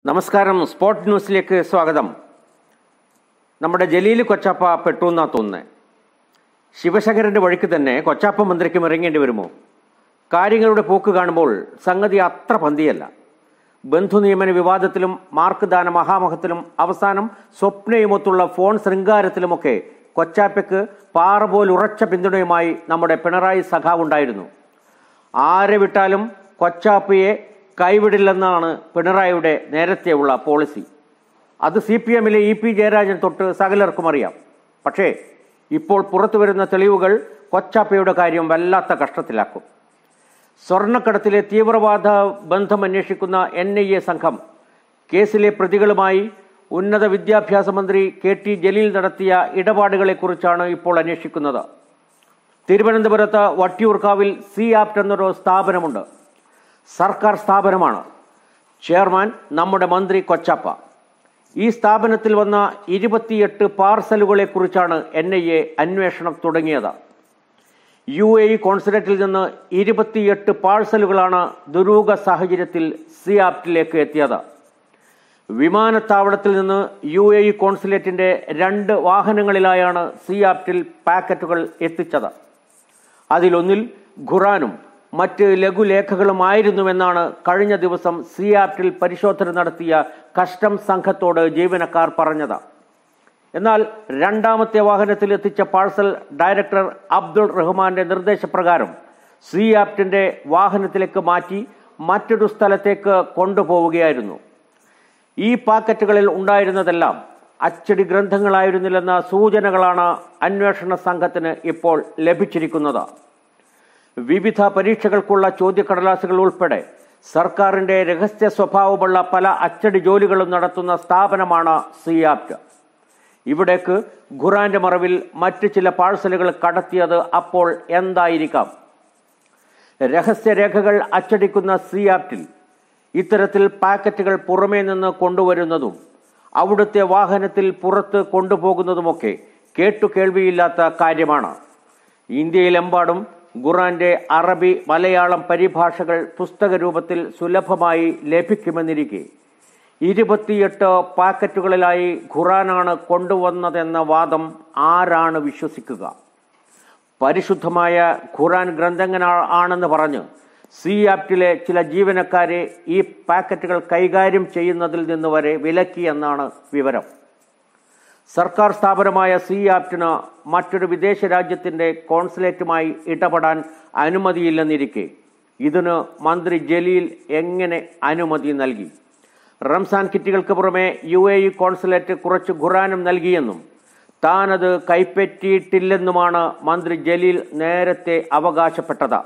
നമസ്കാരം സ്പോർട്ട് ന്യൂസിലേക്ക് സ്വാഗതം നമ്മുടെ ജലീൽ കൊച്ചാപ്പ പെട്ടു എന്നാ തോന്നുന്നത് ശിവശങ്കരന്റെ വഴിക്ക് തന്നെ കൊച്ചാപ്പ മന്ത്രിക്കും ഇറങ്ങേണ്ടി വരുമോ കാര്യങ്ങളുടെ പോക്ക് കാണുമ്പോൾ സംഗതി അത്ര പന്തിയല്ല ബന്ധു നിയമന വിവാദത്തിലും മാർക്ക് ദാന മഹാമഹത്തിലും അവസാനം സ്വപ്നയുമൊത്തുള്ള ഫോൺ ശൃംഗാരത്തിലുമൊക്കെ കൊച്ചാപ്പയ്ക്ക് പാറ പോലുറച്ച പിന്തുണയുമായി നമ്മുടെ പിണറായി സഖാവുണ്ടായിരുന്നു ആരെ വിട്ടാലും കൊച്ചാപ്പയെ കൈവിടില്ലെന്നാണ് പിണറായിയുടെ നേരത്തെയുള്ള പോളിസി അത് സി പി എമ്മിലെ ഇ പി ജയരാജൻ തൊട്ട് സകലർക്കും അറിയാം പക്ഷേ ഇപ്പോൾ പുറത്തു വരുന്ന തെളിവുകൾ കൊച്ചാപ്പയുടെ കാര്യം വല്ലാത്ത കഷ്ടത്തിലാക്കും സ്വർണ്ണക്കടത്തിലെ തീവ്രവാദ ബന്ധം അന്വേഷിക്കുന്ന എൻ ഐ എ സംഘം കേസിലെ പ്രതികളുമായി ഉന്നത വിദ്യാഭ്യാസ മന്ത്രി കെ ടി ജലീൽ നടത്തിയ ഇടപാടുകളെക്കുറിച്ചാണ് ഇപ്പോൾ അന്വേഷിക്കുന്നത് തിരുവനന്തപുരത്ത് വട്ടിയൂർക്കാവിൽ സി ആപ്റ്റ് എന്നൊരു സ്ഥാപനമുണ്ട് സർക്കാർ സ്ഥാപനമാണ് ചെയർമാൻ നമ്മുടെ മന്ത്രി കൊച്ചാപ്പ ഈ സ്ഥാപനത്തിൽ വന്ന ഇരുപത്തിയെട്ട് പാർസലുകളെക്കുറിച്ചാണ് എൻ ഐ എ അന്വേഷണം തുടങ്ങിയത് യു എ ഇ കോൺസുലേറ്റിൽ നിന്ന് ഇരുപത്തിയെട്ട് പാഴ്സലുകളാണ് ദുരൂഹ സാഹചര്യത്തിൽ സിയാപ്റ്റിലേക്ക് എത്തിയത് വിമാനത്താവളത്തിൽ നിന്ന് യു എ ഇ കോൺസുലേറ്റിന്റെ രണ്ട് വാഹനങ്ങളിലായാണ് സിയാപ്റ്റിൽ പാക്കറ്റുകൾ എത്തിച്ചത് അതിലൊന്നിൽ ഖുറാനും മറ്റ് ലഘുലേഖകളുമായിരുന്നുവെന്നാണ് കഴിഞ്ഞ ദിവസം സിയാപ്റ്റിൽ പരിശോധന നടത്തിയ കസ്റ്റംസ് സംഘത്തോട് ജീവനക്കാർ പറഞ്ഞത് എന്നാൽ രണ്ടാമത്തെ വാഹനത്തിൽ എത്തിച്ച പാഴ്സൽ ഡയറക്ടർ അബ്ദുൾ റഹ്മാന്റെ നിർദ്ദേശപ്രകാരം സിയാപ്റ്റിന്റെ വാഹനത്തിലേക്ക് മാറ്റി മറ്റൊരു സ്ഥലത്തേക്ക് കൊണ്ടുപോവുകയായിരുന്നു ഈ പാക്കറ്റുകളിൽ ഉണ്ടായിരുന്നതെല്ലാം അച്ചടി ഗ്രന്ഥങ്ങളായിരുന്നില്ലെന്ന സൂചനകളാണ് അന്വേഷണ സംഘത്തിന് ഇപ്പോൾ ലഭിച്ചിരിക്കുന്നത് വിവിധ പരീക്ഷകൾക്കുള്ള ചോദ്യക്കടലാസുകൾ ഉൾപ്പെടെ സർക്കാരിന്റെ രഹസ്യ സ്വഭാവമുള്ള പല അച്ചടി ജോലികളും നടത്തുന്ന സ്ഥാപനമാണ് സിയാപ്റ്റ് ഇവിടേക്ക് ഖുറാന്റെ മറവിൽ മറ്റു ചില പാഴ്സലുകൾ കടത്തിയത് അപ്പോൾ എന്തായിരിക്കാം രഹസ്യരേഖകൾ അച്ചടിക്കുന്ന സിയാപ്റ്റിൽ ഇത്തരത്തിൽ പാക്കറ്റുകൾ പുറമേ നിന്ന് കൊണ്ടുവരുന്നതും അവിടുത്തെ വാഹനത്തിൽ പുറത്ത് കൊണ്ടുപോകുന്നതുമൊക്കെ കേട്ടുകേൾവിയില്ലാത്ത കാര്യമാണ് ഇന്ത്യയിലെമ്പാടും ഖുറാന്റെ അറബി മലയാളം പരിഭാഷകൾ പുസ്തക രൂപത്തിൽ സുലഭമായി ലഭിക്കുമെന്നിരിക്കെ ഇരുപത്തിയെട്ട് പാക്കറ്റുകളിലായി ഖുറാനാണ് കൊണ്ടുവന്നതെന്ന വാദം ആരാണ് വിശ്വസിക്കുക പരിശുദ്ധമായ ഖുറാൻ ഗ്രന്ഥങ്ങൾ ആണെന്ന് പറഞ്ഞ് സി ആപ്റ്റിലെ ചില ജീവനക്കാരെ ഈ പാക്കറ്റുകൾ കൈകാര്യം ചെയ്യുന്നതിൽ നിന്ന് വരെ വിലക്കിയെന്നാണ് വിവരം സർക്കാർ സ്ഥാപനമായ സി ആപ്റ്റിന് മറ്റൊരു വിദേശ രാജ്യത്തിന്റെ കോൺസുലേറ്റുമായി ഇടപെടാൻ അനുമതിയില്ലെന്നിരിക്കെ ഇതിന് മന്ത്രി ജലീൽ എങ്ങനെ അനുമതി നൽകി റംസാൻ കിറ്റുകൾക്ക് പുറമെ യു എ ഇ കോൺസുലേറ്റ് കുറച്ച് ഖുറാനും നൽകിയെന്നും താനത് കൈപ്പറ്റിയിട്ടില്ലെന്നുമാണ് മന്ത്രി ജലീൽ നേരത്തെ അവകാശപ്പെട്ടത്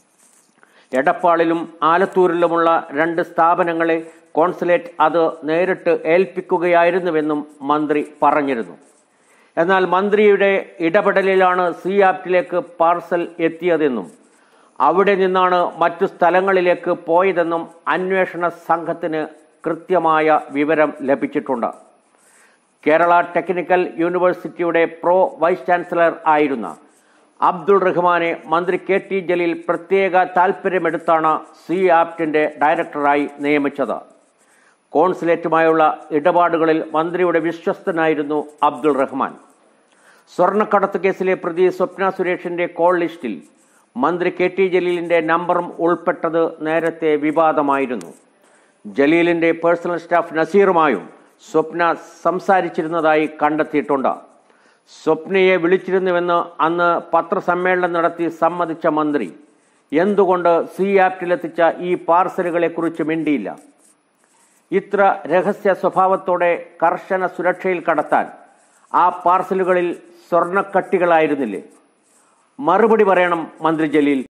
എടപ്പാളിലും ആലത്തൂരിലുമുള്ള രണ്ട് സ്ഥാപനങ്ങളെ കോൺസുലേറ്റ് അത് നേരിട്ട് ഏൽപ്പിക്കുകയായിരുന്നുവെന്നും മന്ത്രി പറഞ്ഞിരുന്നു എന്നാൽ മന്ത്രിയുടെ ഇടപെടലിലാണ് സി ആപ്റ്റിലേക്ക് പാർസൽ എത്തിയതെന്നും അവിടെ നിന്നാണ് മറ്റു സ്ഥലങ്ങളിലേക്ക് പോയതെന്നും അന്വേഷണ സംഘത്തിന് കൃത്യമായ വിവരം ലഭിച്ചിട്ടുണ്ട് കേരള ടെക്നിക്കൽ യൂണിവേഴ്സിറ്റിയുടെ പ്രോ വൈസ് ചാൻസലർ ആയിരുന്ന അബ്ദുൾ റഹ്മാനെ മന്ത്രി കെ ടി ജലീൽ പ്രത്യേക താൽപ്പര്യമെടുത്താണ് സി ആപ്റ്റിന്റെ ഡയറക്ടറായി നിയമിച്ചത് കോൺസുലേറ്റുമായുള്ള ഇടപാടുകളിൽ മന്ത്രിയുടെ വിശ്വസ്തനായിരുന്നു അബ്ദുൾ റഹ്മാൻ സ്വർണ്ണക്കടത്ത് കേസിലെ പ്രതി സ്വപ്ന സുരേഷിന്റെ കോൾ ലിസ്റ്റിൽ മന്ത്രി കെ ടി ജലീലിന്റെ നമ്പറും ഉൾപ്പെട്ടത് നേരത്തെ വിവാദമായിരുന്നു ജലീലിന്റെ പേഴ്സണൽ സ്റ്റാഫ് നസീറുമായും സ്വപ്ന സംസാരിച്ചിരുന്നതായി കണ്ടെത്തിയിട്ടുണ്ട് സ്വപ്നയെ വിളിച്ചിരുന്നുവെന്ന് അന്ന് പത്രസമ്മേളനം നടത്തി സമ്മതിച്ച മന്ത്രി എന്തുകൊണ്ട് സി ആപ്റ്റിലെത്തിച്ച ഈ പാർസലുകളെക്കുറിച്ച് മിണ്ടിയില്ല ഇത്ര രഹസ്യ സ്വഭാവത്തോടെ കർശന സുരക്ഷയിൽ കടത്താൻ ആ പാർസലുകളിൽ സ്വർണ്ണക്കട്ടികളായിരുന്നില്ലേ മറുപടി പറയണം മന്ത്രി ജലീൽ